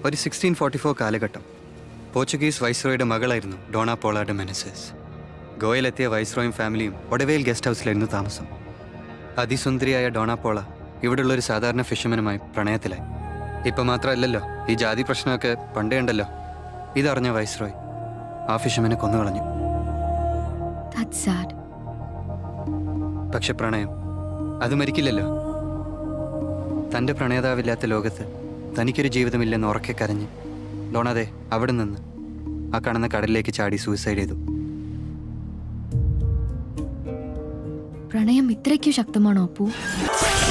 ഒരു sixteen forty four കാലഘട്ടം Portuguese വൈസ്രോയുടെ മകളായിരുന്നു ഡോണ പോളാഡ് മെനസസ് ഗോയയിലെത്തിയ വൈസ്രോയും ഫാമിലിയും ഒടവേൽ ഗസ്റ്റ് ഹൗസിലായിരുന്നു താമസം അതിസുന്ദരിയായ ഡോണ പോള ഇവിടെയുള്ള ഒരു സാധാരണ ഫിഷർമാനുമായി പ്രണയത്തിലായി ഇപ്പൊ മാത്രമല്ലല്ലോ ഈ ജാതി പ്രശ്നമൊക്കെ പണ്ടേ ഉണ്ടല്ലോ ഇതറിഞ്ഞ വൈസ്രോയ് ആ ഫിഷർമാനെ കൊന്നുകളഞ്ഞു That's sad. പക്ഷെ പ്രണയം അത് മരിക്കില്ലല്ലോ തൻ്റെ പ്രണയതാവില്ലാത്ത ലോകത്ത് തനിക്കൊരു ജീവിതമില്ലെന്ന് ഉറക്കെ കരഞ്ഞ് ഡോണാതെ അവിടെ നിന്ന് ആ കാണുന്ന കടലിലേക്ക് ചാടി സൂയിസൈഡ് ചെയ്തു പ്രണയം ഇത്രയ്ക്കും ശക്തമാണോ അപ്പു